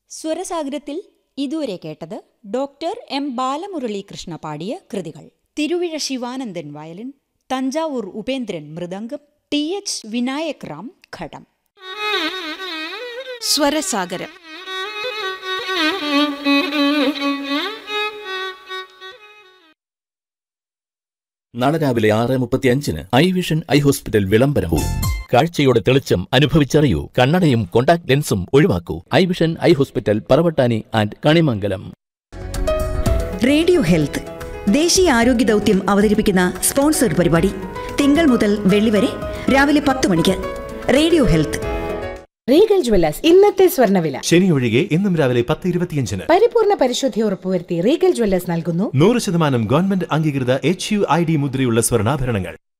സ്വരസാഗരത്തിൽ ഇതുവരെ കേട്ടത് doctor M Balamuralikrishna പാടിയ കൃതികൾ Thiruvizha Sivanandan violin Thanjavur Upendran mridangam T H Vinayak Ram ghatam സ്വരസാഗരം നാളെ രാവിലെ ആറ് മുപ്പത്തി അഞ്ചിന് ഐ വിഷൻ ഐ ഹോസ്പിറ്റൽ വിളംബരവും കാഴ്ചയുടെ തെളിച്ചം അനുഭവിച്ചറിയൂ കണ്ണടയും കോണ്ടാക്ട് ലെൻസും ഒഴിവാക്കൂ eye vision eye hospital Paravattani and Kanimangalam radio health ദേശീയ ആരോഗ്യ ദൗത്യം അവതരിപ്പിക്കുന്ന സ്പോൺസർഡ് പരിപാടി തിങ്കൾ മുതൽ വെള്ളി വരെ രാവിലെ പത്ത് മണിക്ക് റേഡിയോ ഹെൽത്ത് റീഗൽ ജ്വല്ലേഴ്സ് ഇന്നത്തെ സ്വർണ്ണവില ശനി ഒഴികെ ഇന്നും രാവിലെ പത്ത് ഇരുപത്തിയഞ്ചിന് പരിപൂർണ പരിശുദ്ധി ഉറപ്പുവരുത്തി റീഗൽ ജ്വല്ലേഴ്സ് നൽകുന്നു നൂറ് ശതമാനം ഗവൺമെന്റ് അംഗീകൃത എച്ച് യു ഐ ഡി മുദ്രയുള്ള സ്വർണ്ണാഭരണങ്ങൾ